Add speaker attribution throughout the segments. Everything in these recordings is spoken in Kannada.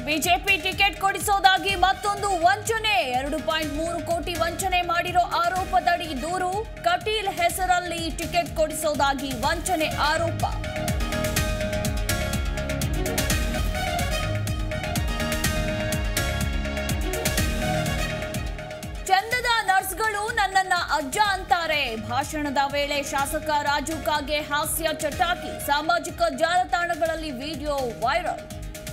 Speaker 1: ಬಿಜೆಪಿ ಟಿಕೆಟ್ ಕೊಡಿಸೋದಾಗಿ ಮತ್ತೊಂದು ವಂಚನೆ ಎರಡು ಪಾಯಿಂಟ್ ಮೂರು ಕೋಟಿ ವಂಚನೆ ಮಾಡಿರೋ ಆರೋಪದಡಿ ದೂರು ಕಟೀಲ್ ಹೆಸರಲ್ಲಿ ಟಿಕೆಟ್ ಕೊಡಿಸೋದಾಗಿ ವಂಚನೆ ಆರೋಪ ಚಂದದ ನರ್ಸ್ಗಳು ನನ್ನನ್ನ ಅಜ್ಜ ಅಂತಾರೆ ಭಾಷಣದ ವೇಳೆ ಶಾಸಕ ರಾಜು ಕಾಗೆ ಹಾಸ್ಯ ಚಟಾಕಿ ಸಾಮಾಜಿಕ ಜಾಲತಾಣಗಳಲ್ಲಿ ವಿಡಿಯೋ ವೈರಲ್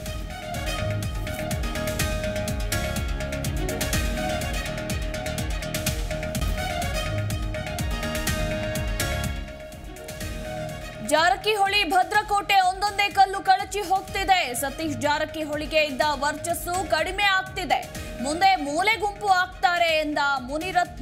Speaker 1: ಜಾರಕಿಹೊಳಿ ಭದ್ರಕೋಟೆ ಒಂದೊಂದೇ ಕಲ್ಲು ಕಳಚಿ ಹೋಗ್ತಿದೆ ಸತೀಶ್ ಜಾರಕಿಹೊಳಿಗೆ ಇದ್ದ ವರ್ಚಸ್ಸು ಕಡಿಮೆ ಆಗ್ತಿದೆ ಮುಂದೆ ಮೂಲೆ ಗುಂಪು ಆಗ್ತಾರೆ ಎಂದ ಮುನಿರತ್ನ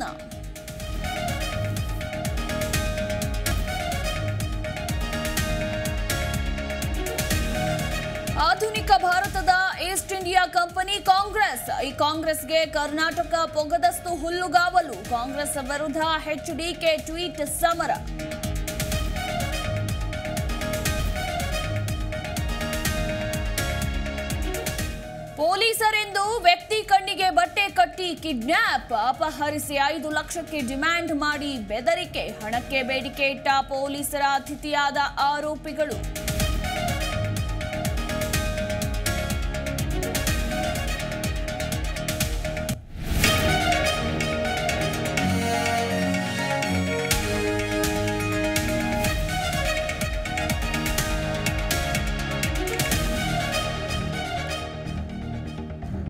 Speaker 1: ಆಧುನಿಕ ಭಾರತದ ಈಸ್ಟ್ ಇಂಡಿಯಾ ಕಂಪನಿ ಕಾಂಗ್ರೆಸ್ ಈ ಕಾಂಗ್ರೆಸ್ಗೆ ಕರ್ನಾಟಕ ಪೊಗದಸ್ತು ಹುಲ್ಲುಗಾವಲು ಕಾಂಗ್ರೆಸ್ ವಿರುದ್ಧ ಎಚ್ಡಿಕೆ ಟ್ವೀಟ್ ಸಮರ ಪೊಲೀಸರೆಂದು ವ್ಯಕ್ತಿ ಕಣ್ಣಿಗೆ ಬಟ್ಟೆ ಕಟ್ಟಿ ಕಿಡ್ನಾಪ್ ಅಪಹರಿಸಿ ಐದು ಲಕ್ಷಕ್ಕೆ ಡಿಮ್ಯಾಂಡ್ ಮಾಡಿ ಬೆದರಿಕೆ ಹಣಕ್ಕೆ ಬೇಡಿಕೆ ಇಟ್ಟ ಪೊಲೀಸರ ಅತಿಥಿಯಾದ ಆರೋಪಿಗಳು